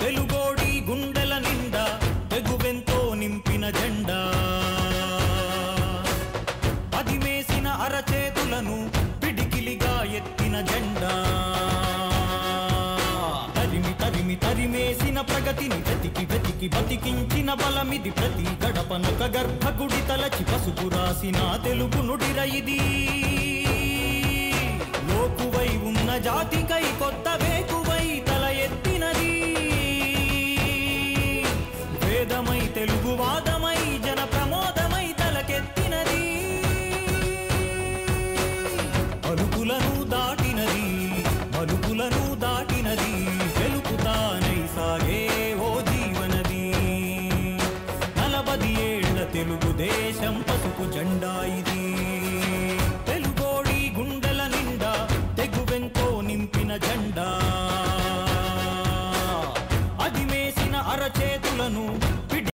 తెలుగోడి గుండెల నిండా తెగువెంతో నింపిన జెండా అదిమేసిన అరచేతులను పిడికిలిగా ఎత్తిన జెండా తరిమి తరిమి తరిమేసిన ప్రగతిని వెతికి వెతికి బతికించిన బలమిది ప్రతి గడపనొక గర్భగుడి తలచి పసుపు రాసిన తెలుగు నుడిర ఇది లోకువై ఉన్న జాతికై కొత్త వేకువై తల ఎత్తినది వేదమై తెలుగు వాదమై జన ప్రమోదమై తలకెత్తినది అలుపులను దాటినది మలుపులను దాటినది వెలుపుతానై సాగే ఓ జీవనది నలభది ఏళ్ల తెలుగుదేశం పసుపు జెండా ఇది తెలుగోడి గుండెల నిండా తెగువెంతో నింపిన జెండా అదిమేసిన అరచేతులను